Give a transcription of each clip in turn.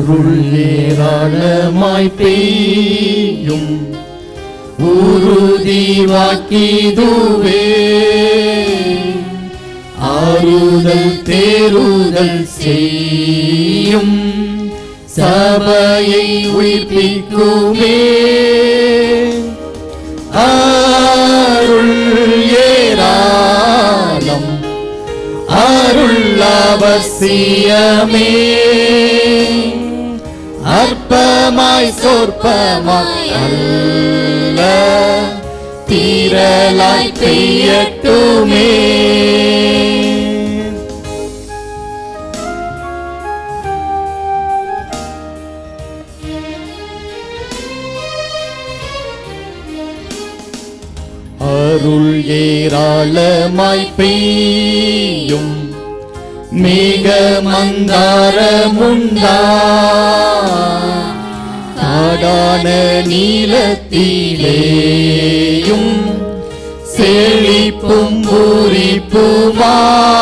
அருள் ஏராளமாய் பெய்யும் உறுதி வாக்கிதுவே ஆறுதல் தேறுதல் செய்யும் சபையை உயிர்ப்பிக்குமே அருள் ஏராளம் அருள் அவசியமே அற்பமாய் சொற்பமாய் அல்ல தீரலாய் பெய்யட்டுமே அருள் ஏராளமாய் பெய்யும் மிக மந்தாரமுண்டா காடான நீலத்திலேயும் செழிப்பும் பூரிப்புமா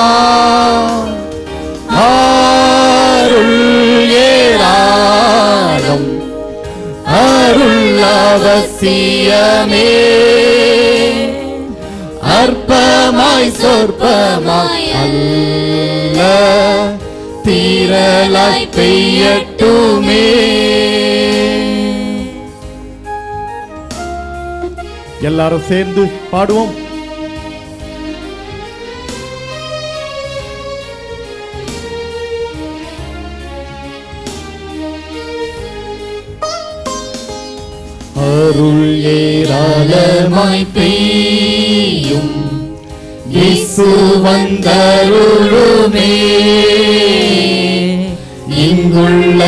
அருள் ஏராளம் அருள் அவசியமே அற்பமாய் சொற்பமாய் அல்ல தீரலாய் பெய்யட்டுமே எல்லாரும் சேர்ந்து பாடுவோம் அருள் ஏராளமாய் பெய்யும் இயேசு வந்தருளுமே இங்குள்ள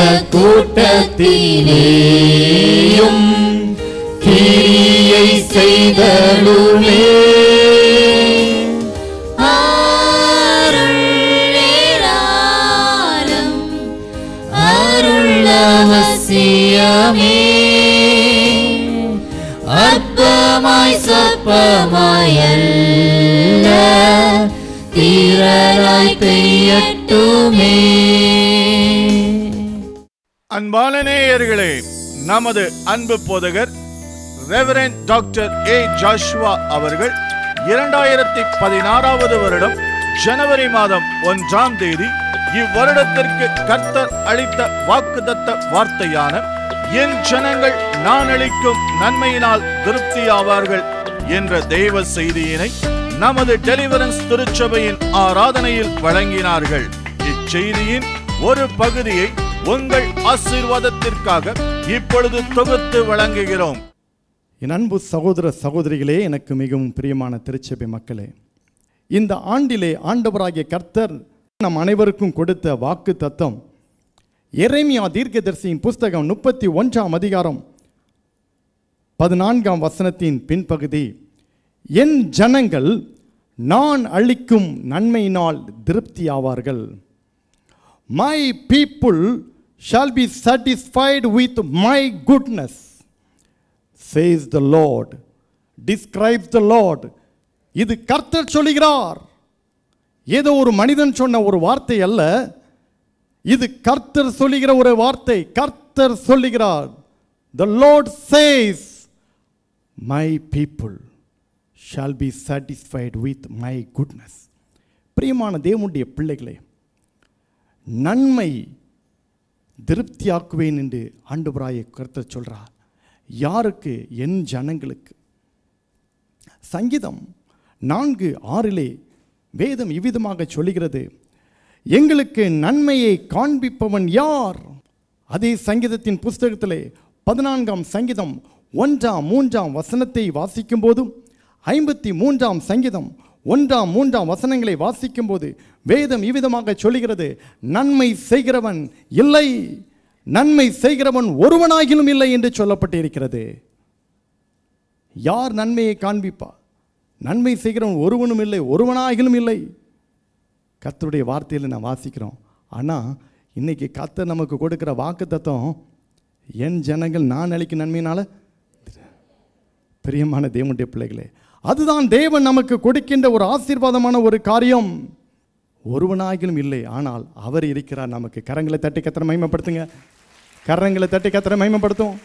கூட்டத்திலேயும் கிரியை செய்தருளே அருளேராலம் அருள் அவசியமே அற்பமாய் சொற்பமாய் அல்ல தீரலாய் பெய்யட்டுமே அன்பான நேயர்களே நமது அன்பு போதகர் ரெவரண்ட் டாக்டர் ஏ ஜாஷுவா அவர்கள் இரண்டாயிரத்தி பதினாறாவது வருடம் ஜனவரி மாதம் ஒன்றாம் தேதி இவ்வருடத்திற்கு கர்த்தர் அளித்த வாக்குதத்த வார்த்தையான என் ஜனங்கள் நான் அளிக்கும் நன்மையினால் திருப்தியாவார்கள் என்ற தெய்வ செய்தியினை நமது டெலிவரன்ஸ் திருச்சபையின் ஆராதனையில் வழங்கினார்கள் இச்செய்தியின் ஒரு பகுதியை உங்கள் ஆசீர்வாதத்திற்காக இப்பொழுது தொகுத்து வழங்குகிறோம் என் அன்பு சகோதர சகோதரிகளே எனக்கு மிகவும் பிரியமான திருச்சபை மக்களே இந்த ஆண்டிலே ஆண்டவராகிய கர்த்தர் நம் அனைவருக்கும் கொடுத்த வாக்கு தத்தம் எரேமியா தீர்க்கதரிசியின் புஸ்தகம் முப்பத்தி ஒன்றாம் அதிகாரம் பதினான்காம் வசனத்தின் பின்பகுதி என் ஜனங்கள் நான் அளிக்கும் நன்மையினால் திருப்தியாவார்கள் my people shall be satisfied with my goodness says the Lord, describes the Lord. இது கர்த்தர் சொல்லுகிறார் ஏதோ ஒரு மனிதன் சொன்ன ஒரு வார்த்தை அல்ல இது கர்த்தர் சொல்லுகிற ஒரு வார்த்தை கர்த்தர் சொல்லுகிறார் the lord says my people shall be satisfied with my goodness பிரியமான தேவனுடைய பிள்ளைகளே நன்மை திருப்தியாக்குவேன் என்று ஆண்டவராய கர்த்தர் சொல்றார் யாருக்கு என் ஜனங்களுக்கு சங்கீதம் நான்கு ஆறிலே வேதம் இவ்விதமாக சொல்லுகிறது எங்களுக்கு நன்மையை காண்பிப்பவன் யார் அதே சங்கீதத்தின் புஸ்தகத்திலே பதினான்காம் சங்கீதம் ஒன்றாம் மூன்றாம் வசனத்தை வாசிக்கும் போதும் ஐம்பத்தி மூன்றாம் சங்கீதம் ஒன்றாம் மூன்றாம் வசனங்களை வாசிக்கும் போது வேதம் இவ்விதமாக சொல்லுகிறது நன்மை செய்கிறவன் இல்லை நன்மை செய்கிறவன் ஒருவனாகிலும் இல்லை என்று சொல்லப்பட்டிருக்கிறது யார் நன்மையை காண்பிப்பா நன்மை செய்கிறவன் ஒருவனும் இல்லை ஒருவனாகிலும் இல்லை கர்த்தருடைய வார்த்தையில் நான் வாசிக்கிறோம் ஆனால் இன்னைக்கு கர்த்தர் நமக்கு கொடுக்கிற வாக்கு தத்துவம் என் ஜனங்கள் நான் அளிக்கும் நன்மையினால பிரியமான தேவனுடைய பிள்ளைகளே அதுதான் தேவன் நமக்கு கொடுக்கின்ற ஒரு ஆசீர்வாதமான ஒரு காரியம் ஒருவனாகிலும் இல்லை ஆனால் அவர் இருக்கிறார் நமக்கு கரங்களை தட்டி கத்தனை மகிமைப்படுத்துங்க கரங்களை தட்டி கத்தரை மகிமைப்படுத்தும்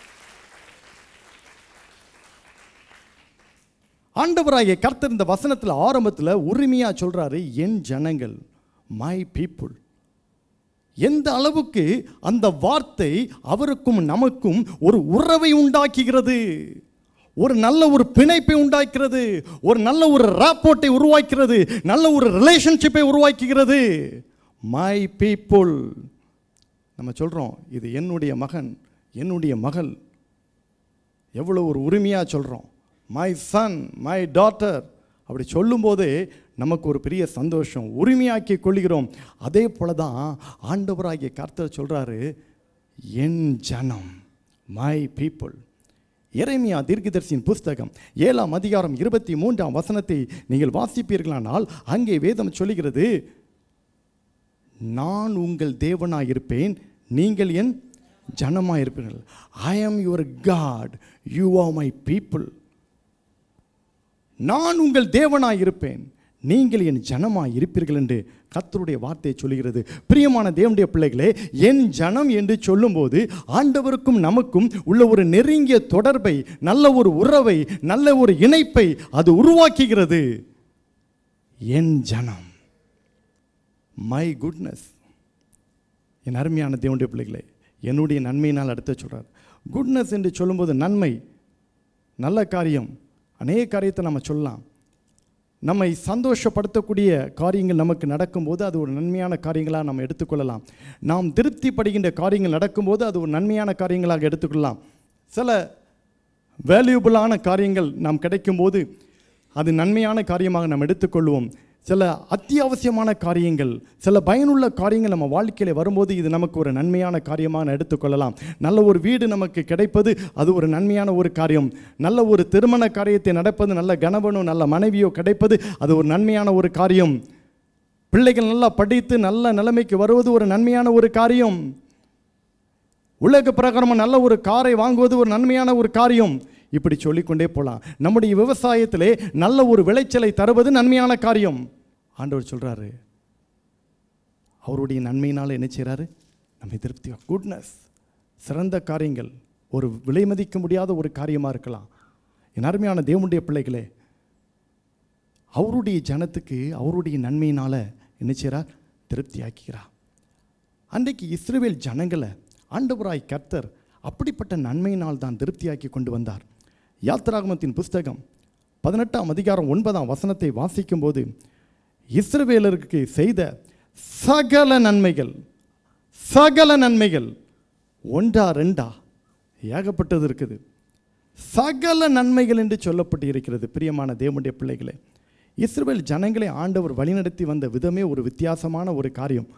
ஆண்டவராகிய கர்த்தர் இந்த வசனத்தில் ஆரம்பத்தில் உரிமையா சொல்றாரு என் ஜனங்கள் மை பீப்புள் எந்த அளவுக்கு அந்த வார்த்தை அவருக்கும் நமக்கும் ஒரு உறவை உண்டாக்குகிறது ஒரு நல்ல ஒரு பிணைப்பை உண்டாக்கிறது ஒரு நல்ல ஒரு ராப்போர்ட்டை உருவாக்கிறது நல்ல ஒரு ரிலேஷன்ஷிப்பை உருவாக்குகிறது மை பீப்புள் நம்ம சொல்கிறோம் இது என்னுடைய மகன் என்னுடைய மகள் எவ்வளோ ஒரு உரிமையாக சொல்கிறோம் மை சன் மை டாட்டர் அப்படி சொல்லும்போதே நமக்கு ஒரு பெரிய சந்தோஷம் உரிமையாக்கி கொள்கிறோம் அதே போல தான் ஆண்டவராகிய கர்த்தர் சொல்கிறாரு என் ஜனம் மை பீப்புள் எரேமியா தீர்க்கதரிசியின் புஸ்தகம் ஏழாம் அதிகாரம் இருபத்தி மூன்றாம் வசனத்தை நீங்கள் வாசிப்பீர்களானால் அங்கே வேதம் சொல்லுகிறது நான் உங்கள் தேவனாய் இருப்பேன் நீங்கள் என் ஜனமாய் இருப்பீர்கள் I am your God you are my people நான் உங்கள் தேவனாய் இருப்பேன் நீங்கள் என் ஜனமாய் இருப்பீர்கள் என்று கர்த்தருடைய வார்த்தையை சொல்கிறது பிரியமான தேவனுடைய பிள்ளைகளே என் ஜனம் என்று சொல்லும்போது ஆண்டவருக்கும் நமக்கும் உள்ள ஒரு நெருங்கிய தொடர்பை நல்ல ஒரு உறவை நல்ல ஒரு இணைப்பை அது உருவாக்குகிறது என் ஜனம் மை குட்னஸ் என் அருமையான தேவனுடைய பிள்ளைகளே என்னுடைய நன்மையினால் அடுத்து சொல்கிறார் குட்னஸ் என்று சொல்லும்போது நன்மை நல்ல காரியம் அநேக காரியத்தை நம்ம சொல்லலாம் நம்மை சந்தோஷப்படுத்தக்கூடிய காரியங்கள் நமக்கு நடக்கும்போது அது ஒரு நன்மையான காரியங்களாக நம்ம எடுத்துக்கொள்ளலாம் நாம் திருப்திப்படுகின்ற காரியங்கள் நடக்கும்போது அது ஒரு நன்மையான காரியங்களாக எடுத்துக்கொள்ளலாம் சில வேல்யூபிளான காரியங்கள் நாம் கிடைக்கும்போது அது நன்மையான காரியமாக நாம் எடுத்துக்கொள்வோம் சில அத்தியாவசியமான காரியங்கள் சில பயனுள்ள காரியங்கள் நம்ம வாழ்க்கையில் வரும்போது இது நமக்கு ஒரு நன்மையான காரியமாக எடுத்துக்கொள்ளலாம் நல்ல ஒரு வீடு நமக்கு கிடைப்பது அது ஒரு நன்மையான ஒரு காரியம் நல்ல ஒரு திருமண காரியத்தை நடப்பது நல்ல கணவனோ நல்ல மனைவியோ கிடைப்பது அது ஒரு நன்மையான ஒரு காரியம் பிள்ளைகள் நல்லா படித்து நல்ல நிலைமைக்கு வருவது ஒரு நன்மையான ஒரு காரியம் உலக பிரகாரமாக நல்ல ஒரு காரை வாங்குவது ஒரு நன்மையான ஒரு காரியம் இப்படி சொல்லிக்கொண்டே போகலாம் நம்முடைய விவசாயத்திலே நல்ல ஒரு விளைச்சலை தருவது நன்மையான காரியம் ஆண்டவர் சொல்கிறாரு அவருடைய நன்மையினால் என்ன செய்கிறாரு நம்மை திருப்தி குட்னஸ் சிறந்த காரியங்கள் ஒரு விலை மதிக்க முடியாத ஒரு காரியமாக இருக்கலாம் என் அருமையான தேவனுடைய பிள்ளைகளே அவருடைய ஜனத்துக்கு அவருடைய நன்மையினால் என்ன செய்கிறார் திருப்தி ஆக்குகிறார் அன்றைக்கு இஸ்ரவேல் ஜனங்களை ஆண்டவராய் கர்த்தர் அப்படிப்பட்ட நன்மையினால் தான் திருப்தியாக்கி கொண்டு வந்தார் யாத்திராகமத்தின் புஸ்தகம் பதினெட்டாம் அதிகாரம் ஒன்பதாம் வசனத்தை வாசிக்கும்போது இஸ்ரவேலருக்கு செய்த சகல நன்மைகள் சகல நன்மைகள் ஒன்றா ரெண்டா ஏகப்பட்டது இருக்குது சகல நன்மைகள் என்று சொல்லப்பட்டு இருக்கிறது பிரியமான தேவனுடைய பிள்ளைகளே இஸ்ரவேல் ஜனங்களை ஆண்டவர் வழிநடத்தி வந்த விதமே ஒரு வித்தியாசமான ஒரு காரியம்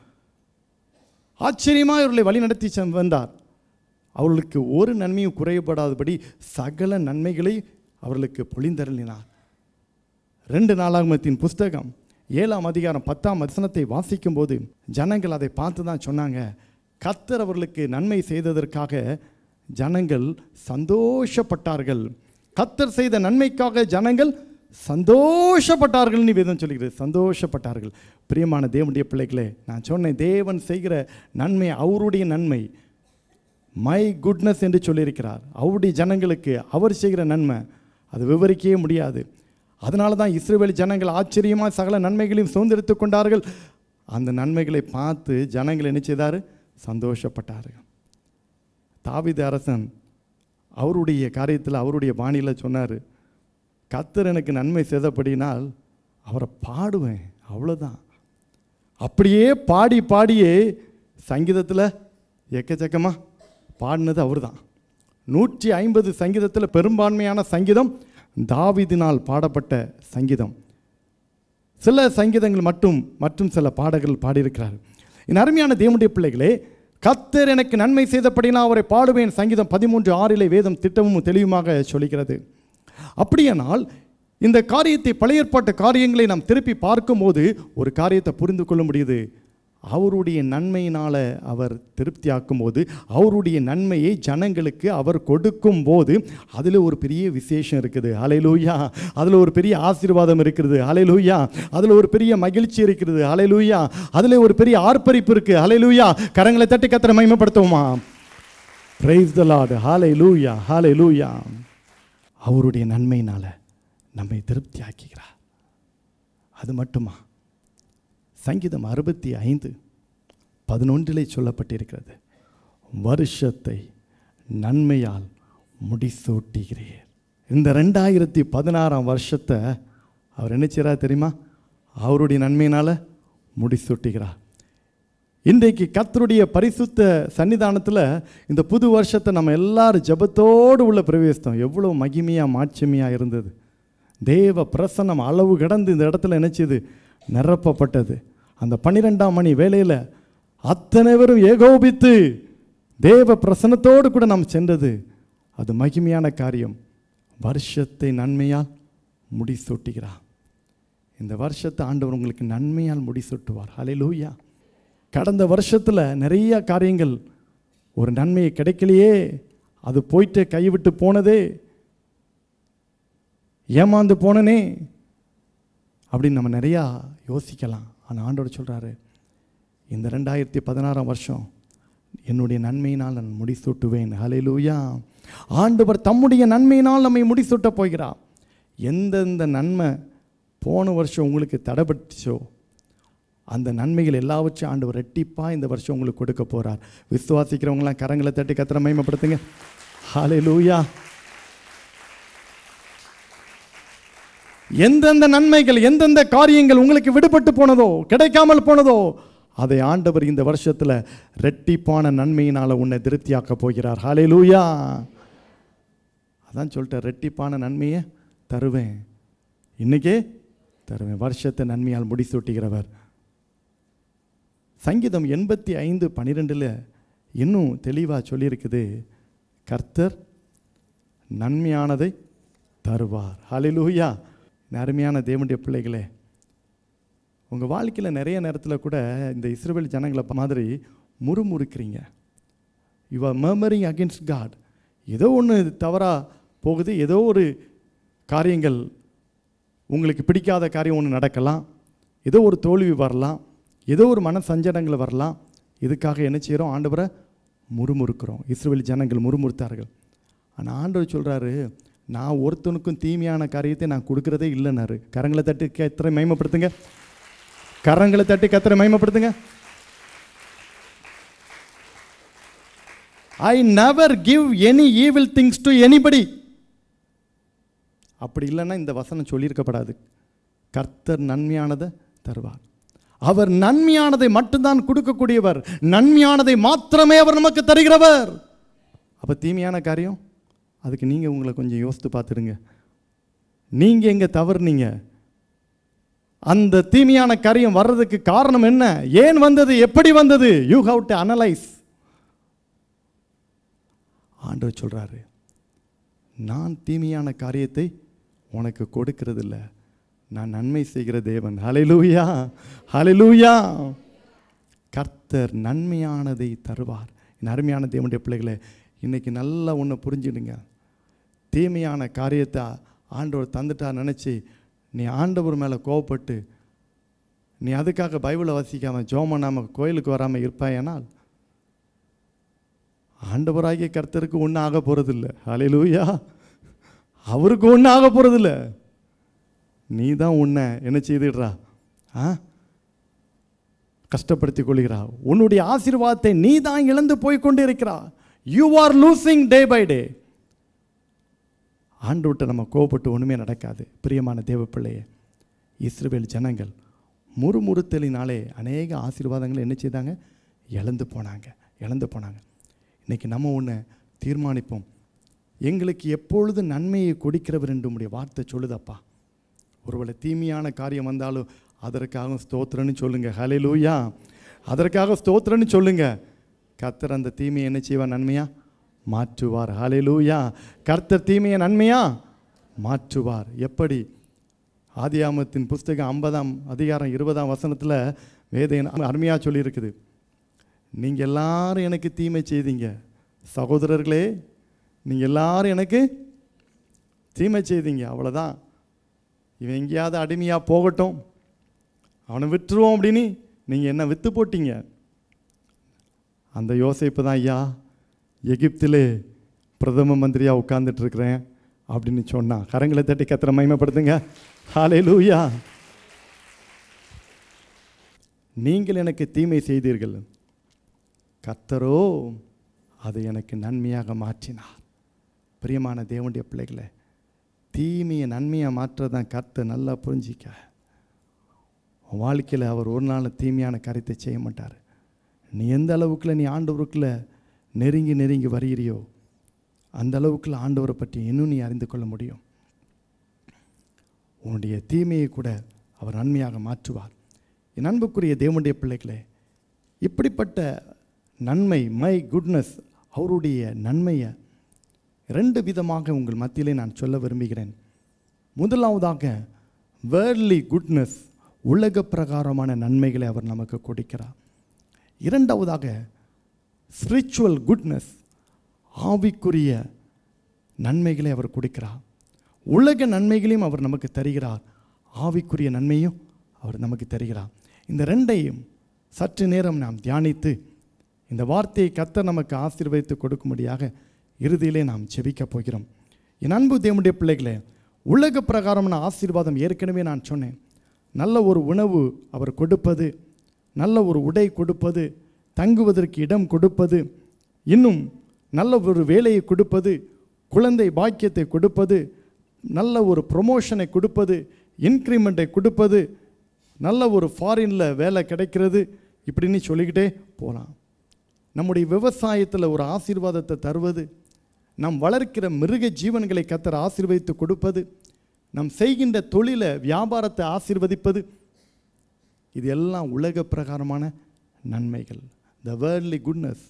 ஆச்சரியமாக இவர்களை வழிநடத்தி சென்று வந்தார் அவர்களுக்கு ஒரு நன்மையும் குறைபடாதபடி சகல நன்மைகளை அவர்களுக்கு பொழிந்தருளினார் ரெண்டு நாளாகமத்தின் புஸ்தகம் ஏழாம் அதிகாரம் பத்தாம் வசனத்தை வாசிக்கும்போது ஜனங்கள் அதை பார்த்து தான் சொன்னாங்க கத்தர் அவர்களுக்கு நன்மை செய்ததற்காக ஜனங்கள் சந்தோஷப்பட்டார்கள் கத்தர் செய்த நன்மைக்காக ஜனங்கள் சந்தோஷப்பட்டார்கள்னு வேதம் சொல்லுகிறது சந்தோஷப்பட்டார்கள் பிரியமான தேவனுடைய பிள்ளைகளே நான் சொன்னேன் தேவன் செய்கிற நன்மை அவருடைய நன்மை மை குட்னஸ் என்று சொல்லியிருக்கிறார் அவருடைய ஜனங்களுக்கு அவர் செய்கிற நன்மை அது விவரிக்கவே முடியாது அதனால தான் இஸ்ரேல் ஜனங்கள் ஆச்சரியமாக சகல நன்மைகளையும் சுதந்திரித்து கொண்டார்கள் அந்த நன்மைகளை பார்த்து ஜனங்கள் என்ன செய்தார் சந்தோஷப்பட்டார்கள் தாவீது அரசன் அவருடைய காரியத்தில் அவருடைய பாணியில் சொன்னார் கத்தர் எனக்கு நன்மை செய்தபடினால் அவரை பாடுவேன் அவ்வளோதான் அப்படியே பாடி பாடியே சங்கீதத்தில் எக்கச்சக்கமாக பாடினது அவர் தான் நூற்றி ஐம்பது சங்கீதத்தில் பெரும்பான்மையான சங்கீதம் தாவீதினால் பாடப்பட்ட சங்கீதம் சில சங்கீதங்கள் மட்டும் மற்றும் சில பாடல்கள் பாடியிருக்கிறார் என் அருமையான தேவனுடைய பிள்ளைகளே கத்தர் எனக்கு நன்மை செய்தபடினா அவரை பாடுவேன் சங்கீதம் பதிமூன்று ஆறிலே வேதம் திட்டமும் தெளிவுமாக சொல்கிறது அப்படியானால் இந்த காரியத்தை பழைய ஏற்பாட்டு காரியங்களை நாம் திருப்பி பார்க்கும்போது ஒரு காரியத்தை புரிந்து கொள்ள முடியுது அவருடைய நன்மையினால் அவர் திருப்தியாக்கும் போது அவருடைய நன்மையை ஜனங்களுக்கு அவர் கொடுக்கும் போது அதில் ஒரு பெரிய விசேஷம் இருக்குது அலைலூயா அதில் ஒரு பெரிய ஆசீர்வாதம் இருக்கிறது அலைலூயா அதில் ஒரு பெரிய மகிழ்ச்சி இருக்கிறது அலைலூயா அதில் ஒரு பெரிய ஆர்ப்பரிப்பு இருக்குது அலைலூயா கரங்களை தட்டி கத்திர மகிமைப்படுத்துவோமா பிரைஸ் த லார்டு ஹாலே லூயா ஹாலே லூயா அவருடைய நன்மையினால நம்மை திருப்தி ஆக்குகிறார் அது மட்டுமா சங்கீதம் அறுபத்தி ஐந்து பதினொன்றிலே சொல்லப்பட்டிருக்கிறது வருஷத்தை நன்மையால் முடிசூட்டுகிறீர் இந்த ரெண்டாயிரத்தி பதினாறாம் வருஷத்தை அவர் என்ன செய்கிறார் தெரியுமா அவருடைய நன்மையினால் முடிசூட்டுகிறார் இன்றைக்கு கர்த்தருடைய பரிசுத்த சன்னிதானத்தில் இந்த புது வருஷத்தை நம்ம எல்லாரும் ஜெபத்தோடு உள்ள பிரவேசம் எவ்வளோ மகிமையாக மாட்சிமையாக இருந்தது தேவ பிரசன்னம் அளவு கடந்து இந்த இடத்துல நினைச்சது நிரப்பப்பட்டது அந்த பன்னிரெண்டாம் மணி வேளையில் அத்தனை பேரும் ஏகோபித்து தேவ பிரசன்னத்தோடு கூட நாம் சென்றது அது மகிமையான காரியம் வருஷத்தை நன்மையால் முடிசூட்டுகிறார் இந்த வருஷத்தை ஆண்டவர் உங்களுக்கு நன்மையால் முடிசூட்டுவார் ஹalleluya கடந்த வருஷத்தில் நிறைய காரியங்கள் ஒரு நன்மையை கிடைக்கலையே அது போயிட்டு கைவிட்டு போனதே ஏமாந்து போனனே அப்படின்னு நம்ம நிறையா யோசிக்கலாம் ஆனால் ஆண்டவர் சொல்கிறாரு இந்த ரெண்டாயிரத்தி பதினாறாம் வருஷம் என்னுடைய நன்மையினால் நான் முடிசூட்டுவேன் ஹalleluya ஆண்டவர் தம்முடைய நன்மையினால் நம்மை முடிசூட்ட போகிறார் எந்தெந்த நன்மை போன வருஷம் உங்களுக்கு தடைபட்டுச்சோ அந்த நன்மைகள் எல்லாவற்றையும் ஆண்டவர் ரெட்டிப்பாக இந்த வருஷம் உங்களுக்கு கொடுக்க போகிறார் விசுவாசிக்கிறவங்களாம் கரங்களை தட்டி கத்திர மயமப்படுத்துங்க ஹalleluya எந்தெந்த நன்மைகள் எந்தெந்த காரியங்கள் உங்களுக்கு விடுபட்டு போனதோ கிடைக்காமல் போனதோ அதை ஆண்டவர் இந்த வருஷத்தில் ரெட்டிப்பான நன்மையினால் உன்னை திருப்தியாக்க போகிறார் ஹalleluya அதான் சொல்லிட்டேன் ரெட்டிப்பான நன்மையை தருவேன் இன்னைக்கே தருவேன் வருஷத்தை நன்மையால் முடிசூட்டுகிறவர் சங்கீதம் எண்பத்தி ஐந்து பன்னிரெண்டில் இன்னும் தெளிவாக சொல்லியிருக்குது கர்த்தர் நன்மையானதை தருவார் ஹalleluya அருமையான தேவனுடைய பிள்ளைகளே உங்கள் வாழ்க்கையில் நிறைய நேரத்தில் கூட இந்த இஸ்ரேல் ஜனங்களை மாதிரி முறுமுறுக்கிறீங்க you are murmuring against God ஏதோ ஒன்று தவறாக போகுது ஏதோ ஒரு காரியங்கள் உங்களுக்கு பிடிக்காத காரியம் ஒன்று நடக்கலாம் ஏதோ ஒரு தோல்வி வரலாம் ஏதோ ஒரு மன சஞ்சலங்கள் வரலாம் இதுக்காக என்ன செய்கிறோம் ஆண்டவரை முறுமுறுக்கிறோம் இஸ்ரேல் ஜனங்கள் முறுமுறுத்தார்கள் ஆனால் ஆண்டவர் சொல்கிறாரு நான் ஒருத்தனுக்கும் தீமையான காரியத்தை நான் கொடுக்கறதே இல்லைன்னாரு கரங்களை தட்டி கத்திரை மயமப்படுத்துங்க கரங்களை தட்டி கத்திரை மயமப்படுத்துங்க I never give any evil things to anybody அப்படி இல்லைன்னா இந்த வசனம் சொல்லியிருக்கப்படாது கர்த்தர் நன்மையானதை தருவார் அவர் நன்மையானதை மட்டும்தான் கொடுக்கக்கூடியவர் நன்மையானதை மாத்திரமே அவர் நமக்கு தருகிறவர் அப்போ தீமையான காரியம் அதுக்கு நீங்கள் உங்களை கொஞ்சம் யோசித்து பார்த்துடுங்க நீங்கள் எங்கே தவறுனீங்க அந்த தீமையான காரியம் வர்றதுக்கு காரணம் என்ன ஏன் வந்தது எப்படி வந்தது யூ ஹவ் டு அனலைஸ் ஆண்டவர் சொல்கிறாரு நான் தீமையான காரியத்தை உனக்கு கொடுக்கறதில்ல நான் நன்மை செய்கிற தேவன் ஹalleluya ஹalleluya கர்த்தர் நன்மையானதை தருவார் என் அருமையான தேவனுடைய பிள்ளைகளே இன்னைக்கு நல்லா ஒன்று புரிஞ்சுடுங்க தீமையான காரியத்தை ஆண்டவர் தந்துட்டா நினச்சி நீ ஆண்டவர் மேலே கோவப்பட்டு நீ அதுக்காக பைபிளை வாசிக்காமல் ஜோம் பண்ணாமல் கோயிலுக்கு வராமல் இருப்பாயனால் ஆண்டவராகிய கர்த்தருக்கு ஒன்றும் ஆக போகிறதில்ல ஹalleluya அவருக்கு ஒன்றும் ஆக போகிறதில்ல நீ தான் உன்னை என்ன செய்துடுறா ஆ கஷ்டப்படுத்திக் கொள்கிறா உன்னுடைய ஆசீர்வாதத்தை நீ தான் இழந்து போய் கொண்டு இருக்கிறா you are losing day by day and நம்ம கோபப்பட்டு ஒன்றுமே நடக்காது பிரியமான தேவ பிள்ளையே இஸ்ரவேல் ஜனங்கள் முறுமுறுத்தலினாலே அநேக ஆசீர்வாதங்களை என்ன செய்தாங்க இழந்து போனாங்க இழந்து போனாங்க இன்னைக்கு நம்ம ஒன்று தீர்மானிப்போம் எங்களுக்கு எப்பொழுது நன்மையை கொடுக்கிறவர் என்று உம்முடைய வார்த்தை சொல்லுதப்பா ஒருவேளை தீமையான காரியம் வந்தாலும் அதற்காக ஸ்தோத்திரன்னு சொல்லுங்க ஹalleluya அதற்காக ஸ்தோத்திரன்னு சொல்லுங்க கர்த்தர் அந்த தீமையை என்ன செய்வார் நன்மையா மாற்றுவார் ஹalleluya கர்த்தர் தீமையை நன்மையா மாற்றுவார் எப்படி ஆதியாமத்தின் புஸ்தகம் ஐம்பதாம் அதிகாரம் இருபதாம் வசனத்தில் வேதையன் அருமையாக சொல்லியிருக்குது நீங்கள் எல்லாரும் எனக்கு தீமை செய்தீங்க சகோதரர்களே நீங்கள் எல்லாரும் எனக்கு தீமை செய்தீங்க அவ்வளோதான் இவன் எங்கேயாவது அடிமையாக போகட்டும் அவனை விட்டுருவோம் அப்படின்னு நீங்கள் என்ன விற்று போட்டீங்க அந்த யோசிப்பு தான் ஐயா எகிப்திலே பிரதம மந்திரியாக உட்கார்ந்துட்டு இருக்கிறேன் அப்படின்னு சொன்னான் கரங்களை தட்டி கத்திர மகிமைப்படுத்துங்க ஹாலே லூயா நீங்கள் எனக்கு தீமை செய்தீர்கள் கர்த்தரோ அதை எனக்கு நன்மையாக மாற்றினார் பிரியமான தேவனுடைய பிள்ளைகளை தீமையை நன்மையாக மாற்றதான் கர்த்தர் நல்லா புரிஞ்சிக்க உன் வாழ்க்கையில் அவர் ஒரு நாள் தீமையான காரியத்தை செய்ய மாட்டார் நீ எந்த அளவுக்குள்ள நீ ஆண்டவருக்குள்ள நெருங்கி நெருங்கி வருகிறியோ அந்த அளவுக்குள்ள ஆண்டவரை பற்றி இன்னும் நீ அறிந்து கொள்ள முடியும் உன்னுடைய தீமையை கூட அவர் நன்மையாக மாற்றுவார் என் அன்புக்குரிய தேவனுடைய பிள்ளைகளே இப்படிப்பட்ட நன்மை மை குட்னஸ் அவருடைய நன்மையை ரெண்டு விதமாக உங்கள் மத்தியிலே நான் சொல்ல விரும்புகிறேன் முதலாவதாக வேர்லி குட்னஸ் உலக பிரகாரமான நன்மைகளை அவர் நமக்கு கொடுக்கிறார் இரண்டாவதாக ஸ்பிரிச்சுவல் குட்னஸ் ஆவிக்குரிய நன்மைகளை அவர் கொடுக்கிறார் உலக நன்மைகளையும் அவர் நமக்கு தருகிறார் ஆவிக்குரிய நன்மையும் அவர் நமக்கு தருகிறார் இந்த ரெண்டையும் சற்று நேரம் நாம் தியானித்து இந்த வார்த்தையை கத்த நமக்கு ஆசீர்வதித்து கொடுக்கும்படியாக இறுதியிலே நாம் செபிக்கப் போகிறோம் என் அன்பு தேவனுடைய பிள்ளைகளே உலக பிரகாரமான ஆசீர்வாதம் ஏற்கனவே நான் சொன்னேன் நல்ல ஒரு உணவு அவர் கொடுப்பது நல்ல ஒரு உடை கொடுப்பது தங்குவதற்கு இடம் கொடுப்பது இன்னும் நல்ல ஒரு வேலையை கொடுப்பது குழந்தை பாக்கியத்தை கொடுப்பது நல்ல ஒரு ப்ரொமோஷனை கொடுப்பது இன்க்ரிமெண்ட்டை கொடுப்பது நல்ல ஒரு ஃபாரினில் வேலை கிடைக்கிறது இப்படின்னு சொல்லிக்கிட்டே போகலாம் நம்முடைய விவசாயத்தில் ஒரு ஆசீர்வாதத்தை தருவது நாம் வளர்க்கிற மிருக ஜீவன்களை கத்தர் ஆசீர்வதித்து கொடுப்பது நாம் செய்கின்ற தொழிலை வியாபாரத்தை ஆசீர்வதிப்பது இது எல்லாம் உலக பிரகாரமான நன்மைகள் த வேர்லி குட்னஸ்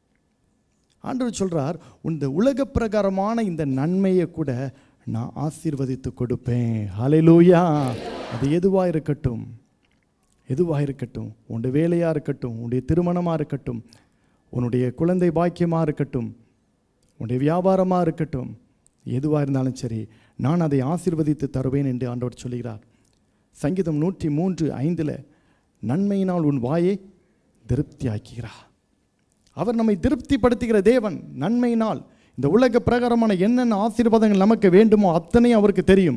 ஆண்டவர் சொல்றார் இந்த உலக பிரகாரமான இந்த நன்மையை கூட நான் ஆசீர்வதித்து கொடுப்பேன் ஹalleluya அது எதுவாக இருக்கட்டும் எதுவாக இருக்கட்டும் உன்னுடைய வேலையாக இருக்கட்டும் உன்னுடைய திருமணமாக இருக்கட்டும் உன்னுடைய குழந்தை பாக்கியமாக இருக்கட்டும் உன்னுடைய வியாபாரமாக இருக்கட்டும் எதுவாக இருந்தாலும் சரி நான் அதை ஆசீர்வதித்து தருவேன் என்று ஆண்டவர் சொல்கிறார் சங்கீதம் நூற்றி மூன்று ஐந்தில் நன்மையினால் உன் வாயை திருப்தியாக்குகிறார் அவர் நம்மை திருப்திப்படுத்துகிற தேவன் நன்மையினால் இந்த உலக பிரகாரமான என்னென்ன ஆசீர்வாதங்கள் நமக்கு வேண்டுமோ அத்தனையும் அவருக்கு தெரியும்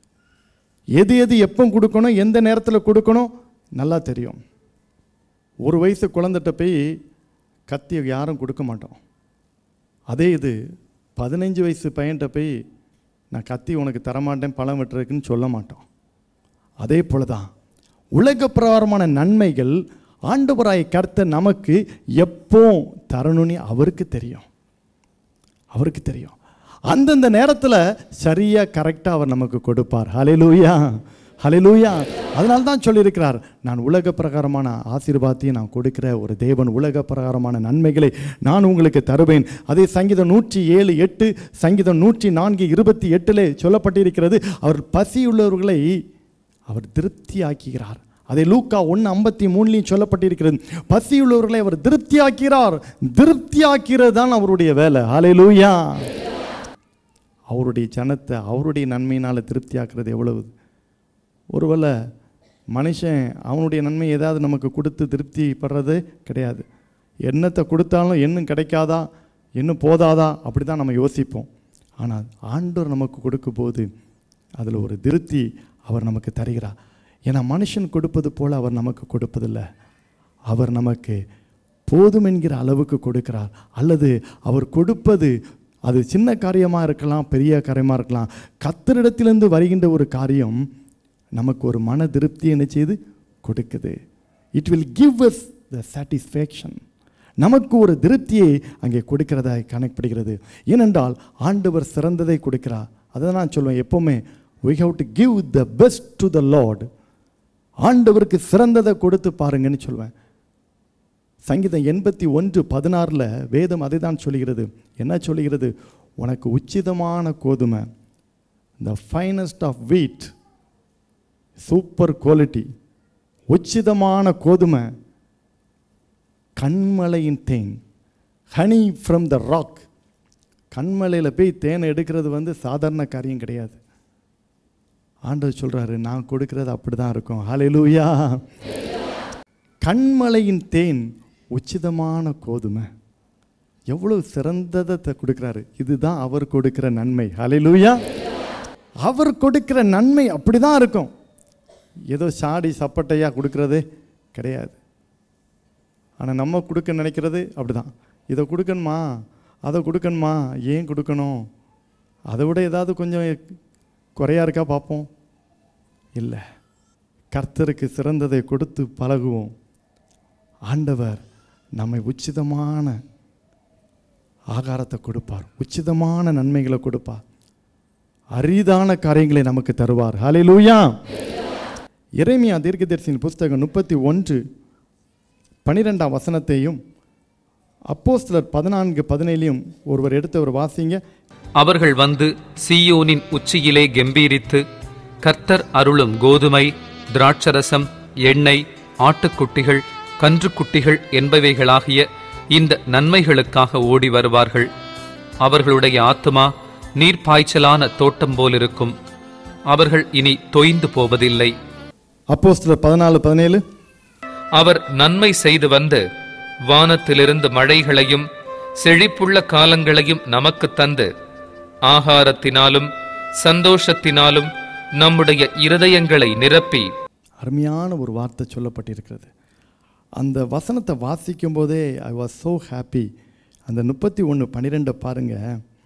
எது எது எப்போ கொடுக்கணும் எந்த நேரத்தில் கொடுக்கணும் நல்லா தெரியும் ஒரு வயசு குழந்தைகிட்ட போய் கத்தி யாரும் கொடுக்க மாட்டோம் அதே இது பதினஞ்சு வயசு பையன்கிட்ட போய் நான் கத்தி உனக்கு தரமாட்டேன் பழம் வெட்டுறதுக்குன்னு சொல்ல மாட்டோம் அதே போல தான் உலக பிரகாரமான நன்மைகள் ஆண்டவராய் கர்த்தர் நமக்கு எப்போ தரணும்னு அவருக்கு தெரியும் அவருக்கு தெரியும் அந்தந்த நேரத்தில் சரியாக கரெக்டாக அவர் நமக்கு கொடுப்பார் ஹalleluya ஹalleluya அதனால தான் சொல்லியிருக்கிறார் நான் உலக பிரகாரமான ஆசீர்வாதத்தையும் நான் கொடுக்கிற ஒரு தேவன் உலக பிரகாரமான நன்மைகளை நான் உங்களுக்கு தருவேன் அதே சங்கீதம் நூற்றி ஏழு எட்டு சங்கீதம் நூற்றி நான்கு இருபத்தி எட்டிலே சொல்லப்பட்டிருக்கிறது அவர் பசியுள்ளவர்களை அவர் திருப்தியாக்குகிறார் அதை லூக்கா ஒன்று ஐம்பத்தி மூணுலையும் சொல்லப்பட்டிருக்கிறது பசியுள்ளவர்களை அவர் திருப்தியாக்கிறார் திருப்தியாக்கிறது தான் அவருடைய வேலை ஹalleluya அவருடைய ஜனத்தை அவருடைய நன்மையினால் திருப்தியாக்குறது எவ்வளவு ஒருவேளை மனுஷன் அவனுடைய நன்மை ஏதாவது நமக்கு கொடுத்து திருப்தி படுறது கிடையாது என்னத்தை கொடுத்தாலும் இன்னும் கிடைக்காதா இன்னும் போதாதா அப்படி தான் நம்ம யோசிப்போம் ஆனால் ஆண்டவர் நமக்கு கொடுக்கும்போது அதில் ஒரு திருப்தி அவர் நமக்கு தருகிறார் ஏன்னா மனுஷன் கொடுப்பது போல் அவர் நமக்கு கொடுப்பதில்லை அவர் நமக்கு போதும் என்கிற அளவுக்கு கொடுக்கிறார் அல்லது அவர் கொடுப்பது அது சின்ன காரியமாக இருக்கலாம் பெரிய காரியமாக இருக்கலாம் கத்தரிடத்திலிருந்து வருகின்ற ஒரு காரியம் நமக்கு ஒரு மன திருப்தி என்ன செய்து கொடுக்குது it will give us the satisfaction நமக்கு ஒரு திருப்தியை அங்கே கொடுக்கிறதா காணப்படுகிறது ஏனென்றால் ஆண்டவர் சிறந்ததை கொடுக்கிறார் அதை நான் சொல்லுவேன் எப்போவுமே we have to give the best to the lord ஆண்டவருக்கு சிறந்ததை கொடுத்து பாருங்கன்னு சொல்வேன் சங்கீதம் எண்பத்தி ஒன்று பதினாறில் வேதம் அதை தான் சொல்லுகிறது என்ன சொல்லுகிறது உனக்கு உச்சிதமான கோதுமை the finest of wheat super quality உச்சிதமான கோதுமை கண்மலையின் தேன் ஹனி ஃப்ரம் த ராக் கண்மலையில் போய் தேனை எடுக்கிறது வந்து சாதாரண காரியம் கிடையாது ஆண்டவர் சொல்கிறாரு நான் கொடுக்கிறது அப்படி தான் இருக்கும் ஹalleluya கண்மலையின் தேன் உச்சிதமான கோதுமை எவ்வளவு சிறந்ததை த- கொடுக்கிறாரு இதுதான் அவர் கொடுக்கிற நன்மை ஹalleluya அவர் கொடுக்கிற நன்மை அப்படிதான் இருக்கும் ஏதோ சாடி சப்பட்டையா கொடுக்கறதே கிடையாது ஆனால் நம்ம கொடுக்க நினைக்கிறது அப்படிதான் இதை கொடுக்கணுமா அதை கொடுக்கணுமா ஏன் கொடுக்கணும் அதை விட ஏதாவது கொஞ்சம் குறையா இருக்கா பார்ப்போம் இல்லை கர்த்தருக்கு சிறந்ததை கொடுத்து பழகுவோம் ஆண்டவர் நம்மை உச்சிதமான ஆகாரத்தை கொடுப்பார் உச்சிதமான நன்மைகளை கொடுப்பார் அரிதான காரியங்களை நமக்கு தருவார் ஹalleluya இறைமையா தீர்க்கதரிசியின் புஸ்தகம் முப்பத்தி ஒன்று பனிரெண்டாம் வசனத்தையும் அப்போஸ்தலர் பதினான்கு பதினேழையும் ஒருவர் எடுத்து ஒரு வாசிங்க அவர்கள் வந்து சீயோனின் உச்சியிலே கெம்பீரித்து கர்த்தர் அருளும் கோதுமை திராட்சரசம் எண்ணெய் ஆட்டுக்குட்டிகள் கன்றுக்குட்டிகள் என்பவைகளாகிய இந்த நன்மைகளுக்காக ஓடி வருவார்கள் அவர்களுடைய ஆத்துமா நீர்ப்பாய்ச்சலான தோட்டம் போலிருக்கும் அவர்கள் இனி தொய்ந்து போவதில்லை அப்போஸ்தலர் பதினாலு பதினேழு அவர் நன்மை செய்து வந்து வானத்திலிருந்து மழைகளையும் செழிப்புள்ள காலங்களையும் நமக்கு தந்து ஆகாரத்தினாலும் சந்தோஷத்தினாலும் நம்முடைய இருதயங்களை நிரப்பி அருமையான ஒரு வார்த்தை சொல்லப்பட்டிருக்கிறது அந்த வசனத்தை வாசிக்கும் போதே ஐ வாஸ் so ஹாப்பி அந்த முப்பத்தி ஒன்று பன்னிரெண்டை பாருங்க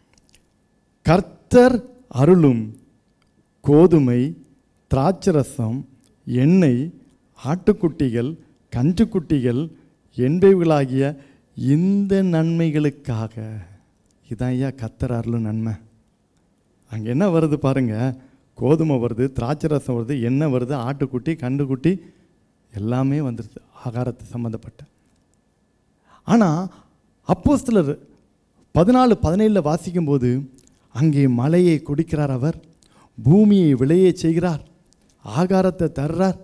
கர்த்தர் அருளும் கோதுமை திராட்சரசம் எண்ணெய் ஆட்டுக்குட்டிகள் கன்றுக்குட்டிகள் என்பவைகளாகிய இந்த நன்மைகளுக்காக இதான் ஐயா கர்த்தர் அருளும் நன்மை அங்கே என்ன வருது பாருங்க கோதுமை வருது திராட்சை ரசம் வருது எண்ணெய் வருது ஆட்டுக்குட்டி கண்டுக்குட்டி எல்லாமே வந்துடுது ஆகாரத்தை சம்மந்தப்பட்ட ஆனால் அப்போஸ்தலர் பதினாலு பதினேழில் வாசிக்கும்போது அங்கே மலையை குடிக்கிறார் அவர் பூமியை விளைய செய்கிறார் ஆகாரத்தை தர்றார்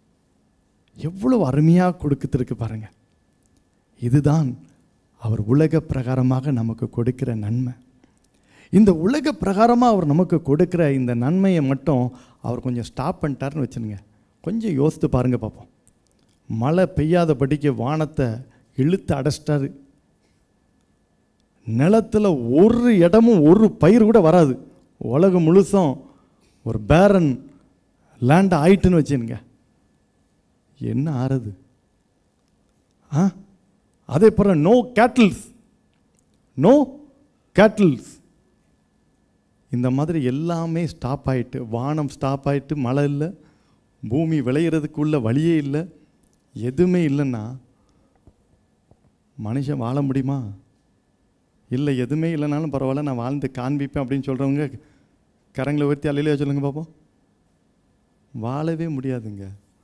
எவ்வளவு அருமையாக கொடுக்கத்திருக்கு பாருங்க இதுதான் அவர் உலக பிரகாரமாக நமக்கு கொடுக்கிற நன்மை இந்த உலக பிரகாரமாக அவர் நமக்கு கொடுக்கிற இந்த நன்மையை மட்டும் அவர் கொஞ்சம் ஸ்டாப் பண்ணிட்டாருன்னு வச்சுருங்க கொஞ்சம் யோசித்து பாருங்க பார்ப்போம் மழை பெய்யாதபடிக்கு வானத்தை இழுத்து அடைச்சிட்டாரு நிலத்தில் ஒரு இடமும் ஒரு பயிர் கூட வராது உலகம் முழுசும் ஒரு பேரன் லேண்ட் ஆயிட்டுன்னு வச்சுருங்க என்ன ஆறுது ஆ அதே போல் நோ கேட்டில்ஸ் நோ கேட்டில்ஸ் இந்த மாதிரி எல்லாமே ஸ்டாப் ஆயிட்டு வானம் ஸ்டாப் ஆயிட்டு மழை இல்லை பூமி விளையிறதுக்குள்ள வழியே இல்லை எதுவுமே இல்லைன்னா மனுஷன் வாழ முடியுமா இல்லை எதுவுமே இல்லைனாலும் பரவாயில்ல நான் வாழ்ந்து காண்பிப்பேன் அப்படின்னு சொல்கிறவங்க கரங்களை உயர்த்தி அலையிலே சொல்லுங்க பார்ப்போம் வாழவே முடியாதுங்க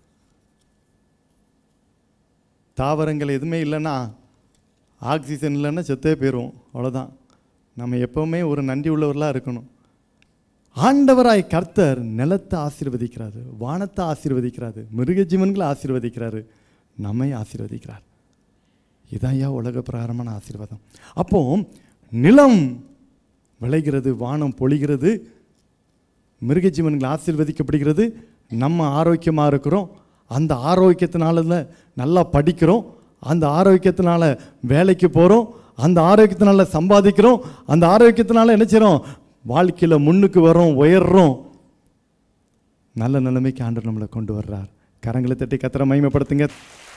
தாவரங்கள் எதுவுமே இல்லைன்னா ஆக்சிஜன் இல்லைன்னா செத்தே போயிடுவோம் அவ்வளோதான் நம்ம எப்போவுமே ஒரு நன்றி உள்ளவர்களாக இருக்கணும் ஆண்டவராய் கர்த்தர் நிலத்தை ஆசீர்வதிக்கிறாரு வானத்தை ஆசீர்வதிக்கிறாரு மிருக ஜீவன்களை ஆசீர்வதிக்கிறாரு நம்மை ஆசீர்வதிக்கிறார் இதாயா உலக பிரகாரமான ஆசீர்வாதம் அப்போ நிலம் விளைகிறது வானம் பொழிகிறது மிருக ஜீவன்கள் ஆசீர்வதிக்கப்படுகிறது நம்ம ஆரோக்கியமாக இருக்கிறோம் அந்த ஆரோக்கியத்தினால நல்லா படிக்கிறோம் அந்த ஆரோக்கியத்தினால வேலைக்கு போகிறோம் அந்த ஆரோக்கியத்தினால சம்பாதிக்கிறோம் அந்த ஆரோக்கியத்தினால என்ன செய்கிறோம் வாழ்க்கையில் முன்னுக்கு வரோம் உயர்றோம் நல்ல நிலைமைக்கு ஆண்டவர் நம்மளை கொண்டு வர்றார் கரங்களை தட்டி கத்திர மகிமைப்படுத்துங்க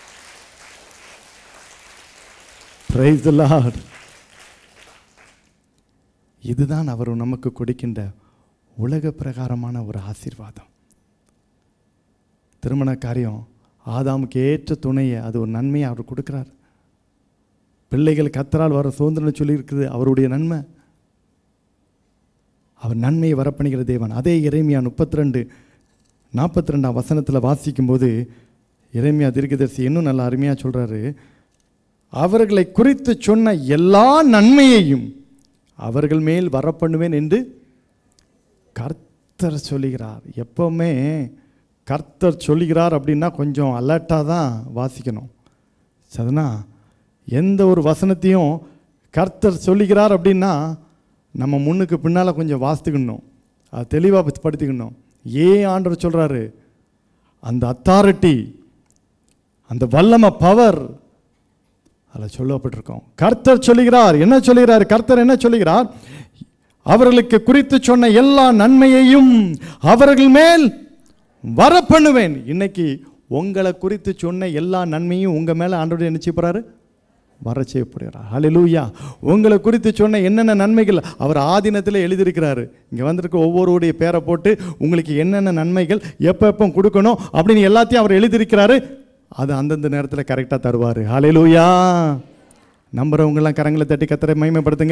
Praise the Lord. இதுதான் அவர் நமக்கு கொடுக்கின்ற உலக பிரகாரமான ஒரு ஆசீர்வாதம் திருமண காரியம் ஆதாமுக்கு ஏற்ற துணையை அது ஒரு நன்மையை அவர் கொடுக்கிறார் பிள்ளைகள் கத்தரால் வர சுதந்திரம் சொல்லியிருக்குது அவருடைய நன்மை அவர் நன்மையை வரப்பணிகிற தேவன் அதே இறைமையா முப்பத்தி ரெண்டு நாற்பத்தி ரெண்டாம் வசனத்தில் வாசிக்கும்போது இறைமையா தீர்க்கதரிசி இன்னும் நல்லா அருமையாக சொல்கிறாரு அவர்களை குறித்து சொன்ன எல்லா நன்மையையும் அவர்கள் மேல் வரப்பண்ணுவேன் என்று கர்த்தர் சொல்லுகிறார் எப்பவுமே கர்த்தர் சொல்லுகிறார் அப்படின்னா கொஞ்சம் அலர்ட்டாக தான் வாசிக்கணும் சரினா எந்த ஒரு வசனத்தையும் கர்த்தர் சொல்லுகிறார் அப்படின்னா நம்ம முன்னுக்கு பின்னால் கொஞ்சம் வாசித்துக்கணும் அது தெளிவாக படுத்திக்கணும் ஏன் ஆண்டவர் சொல்கிறாரு அந்த அத்தாரிட்டி அந்த வல்லமை பவர் அதில் சொல்லப்பட்டிருக்கோம் கர்த்தர் சொல்லுகிறார் என்ன சொல்லுகிறார் கர்த்தர் என்ன சொல்லுகிறார் அவர்களுக்கு குறித்து சொன்ன எல்லா நன்மையையும் அவர்கள் மேல் வர பண்ணுவேன் இன்னைக்கு உங்களை குறித்து சொன்ன எல்லா நன்மையும் உங்க மேல ஆண்டோட என்ன செய்ய போறாரு வர செய்யப்படுகிறார் ஹalleluya உங்களை குறித்து சொன்ன என்னென்ன நன்மைகள் அவர் ஆதீனத்தில் எழுதியிருக்கிறாரு இங்கே வந்திருக்க ஒவ்வொருடைய பேரை போட்டு உங்களுக்கு என்னென்ன நன்மைகள் எப்போ எப்போ கொடுக்கணும் அப்படின்னு எல்லாத்தையும் அவர் எழுதியிருக்கிறாரு அது அந்தந்த நேரத்தில் கரெக்டாக தருவார் ஹalleluya நம்புறவங்கெல்லாம் கரங்களை தட்டி கத்தரை மகிமைப்படுத்துங்க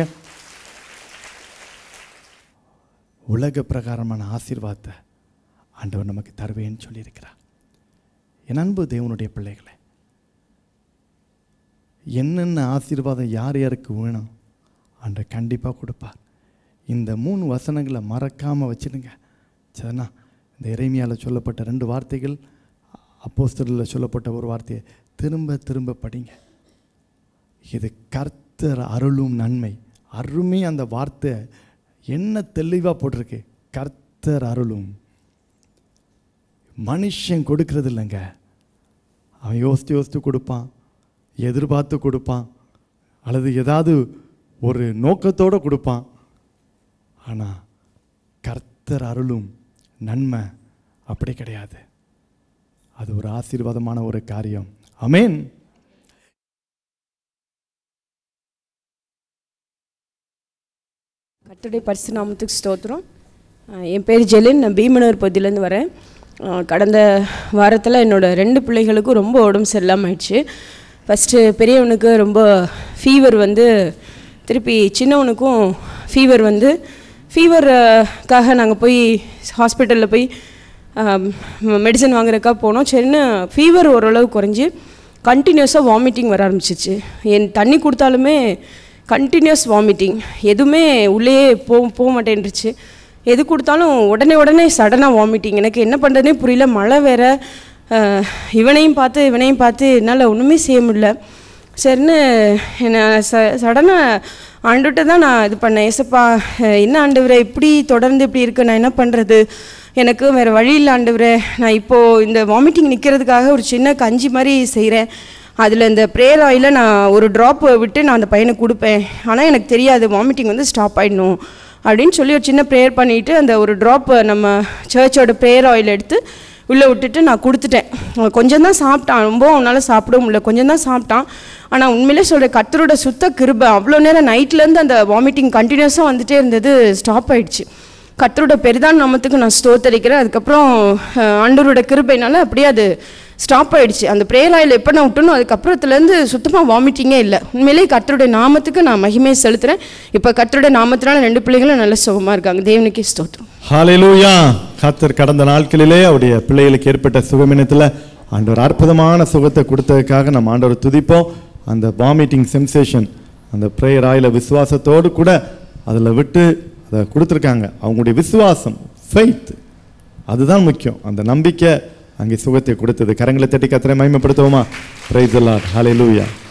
உலக பிரகாரமான ஆசீர்வாதத்தை ஆண்டவர் நமக்கு தருவேன்னு சொல்லியிருக்கிறார் என் அன்பு தேவனுடைய பிள்ளைகளே என்னென்ன ஆசீர்வாதம் யார் யாருக்கு வேணும் ஆண்டவர் கண்டிப்பாக கொடுப்பார் இந்த மூணு வசனங்களை மறக்காமல் வச்சிடுங்க சரிண்ணா இந்த இறைமையால் சொல்லப்பட்ட ரெண்டு வார்த்தைகள் அப்போஸ்தலில் சொல்லப்பட்ட ஒரு வார்த்தையை திரும்ப திரும்ப படிங்க இது கர்த்தர் அருளும் நன்மை அருமே அந்த வார்த்தை என்ன தெளிவாக போட்டிருக்கு கர்த்தர் அருளும் மனுஷன் கொடுக்கறது இல்லைங்க அவன் யோசித்து யோசித்து கொடுப்பான் எதிர்பார்த்து கொடுப்பான் அல்லது ஏதாவது ஒரு நோக்கத்தோடு கொடுப்பான் ஆனால் கர்த்தர் அருளும் நன்மை அப்படி கிடையாது அது ஒரு ஆசீர்வாதமான ஒரு காரியம் அமேன் கர்த்தருடைய பரிசு நாமத்துக்கு ஸ்தோத்திரம் அஹ் என் பேர் ஜெலின் நான் பீமனூர் பகுதியிலேருந்து வரேன் அஹ் கடந்த வாரத்தில் என்னோட ரெண்டு பிள்ளைகளுக்கும் ரொம்ப உடம்பு சரியில்லாமல் ஆயிடுச்சு ஃபஸ்ட்டு பெரியவனுக்கு ரொம்ப ஃபீவர் வந்து திருப்பி சின்னவனுக்கும் ஃபீவர் வந்து ஃபீவருக்காக நாங்கள் போய் ஹாஸ்பிட்டலில் போய் மெடிசன் வாங்குறதுக்காக போனோம் சரின்னு ஃபீவர் ஓரளவு குறைஞ்சி கண்டினியூஸாக வாமிட்டிங் வர ஆரம்பிச்சிச்சு என் தண்ணி கொடுத்தாலுமே கண்டினியூஸ் வாமிட்டிங் எதுவுமே உள்ளேயே போக போக மாட்டேன்ருச்சு எது கொடுத்தாலும் உடனே உடனே சடனாக வாமிட்டிங் எனக்கு என்ன பண்ணுறதுனே புரியல மழை வேற அஹ், இவனையும் பார்த்து இவனையும் பார்த்து என்னால் ஒன்றுமே செய்ய முடியல சரின்னு என்ன ச சடனாக ஆண்டுகிட்ட தான் நான் இது பண்ணேன் ஏசப்பா அஹ், என்ன ஆண்டவரே இப்படி தொடர்ந்து இப்படி இருக்கு நான் என்ன பண்ணுறது எனக்கு வேறு வழி இல்லை ஆண்டவரே நான் இப்போது இந்த வாமிட்டிங் நிற்கிறதுக்காக ஒரு சின்ன கஞ்சி மாதிரி செய்கிறேன் அதில் இந்த ப்ரேயர் ஆயில நான் ஒரு ட்ராப் விட்டு நான் அந்த பையனுக்கு கொடுப்பேன் ஆனால் எனக்கு தெரியாது வாமிட்டிங் வந்து ஸ்டாப் ஆயிடணும் அப்படின்னு சொல்லி ஒரு சின்ன ப்ரேயர் பண்ணிவிட்டு அந்த ஒரு ட்ராப் நம்ம சர்ச்சோட ப்ரேயர் ஆயில் எடுத்து உள்ளே விட்டுட்டு நான் கொடுத்துட்டேன் அவன் கொஞ்சம் தான் சாப்பிட்டான் ரொம்ப அவனால் சாப்பிட முடியல கொஞ்சம் தான் சாப்பிட்டான் ஆனால் உண்மையிலே சொல்கிற கத்தரோட சுத்த கிருபை அவ்வளோ நேரம் நைட்லேருந்து அந்த வாமிட்டிங் கண்டினியூஸாக வந்துட்டே இருந்தது ஸ்டாப் ஆயிடுச்சு கர்த்தரோட பெரிதான நாமத்துக்கு நான் ஸ்தோத்தரிக்கிறேன் அதுக்கப்புறம் அஹ், ஆண்டவரோட கிருபைனால அப்படியே அது ஸ்டாப் ஆயிடுச்சு அந்த ப்ரேயர் ஆயில் எப்போ நான் விட்டனோ அதுக்கப்புறத்துலேருந்து சுத்தமாக வாமிட்டிங்கே இல்லை உண்மையிலேயே கர்த்தருடைய நாமத்துக்கு நான் மகிமையை செலுத்துகிறேன் இப்போ கர்த்தருடைய நாமத்தினால ரெண்டு பிள்ளைங்களும் நல்ல சுகமாக இருக்காங்க தேவனுக்கே ஸ்தோத்திரம் ஹalleluya கர்த்தர் கடந்த நாட்களிலே அவருடைய பிள்ளைகளுக்கு ஏற்பட்ட சுகமினத்தில் ஆண்டவர் அற்புதமான சுகத்தை கொடுத்ததுக்காக நம்ம ஆண்டவர் துதிப்போம் அந்த வாமிட்டிங் சென்சேஷன் அந்த ப்ரேயர் ஆயில விசுவாசத்தோடு கூட அதில் விட்டு அதை கொடுத்துருக்காங்க அவங்களுடைய விசுவாசம் ஃபெய்த் அதுதான் முக்கியம் அந்த நம்பிக்கை அங்கே சுகத்தை கொடுத்தது கரங்களை தட்டி கத்திரை மகிமைப்படுத்துவோமா பிரைஸ் அல்லாட் ஹalleluya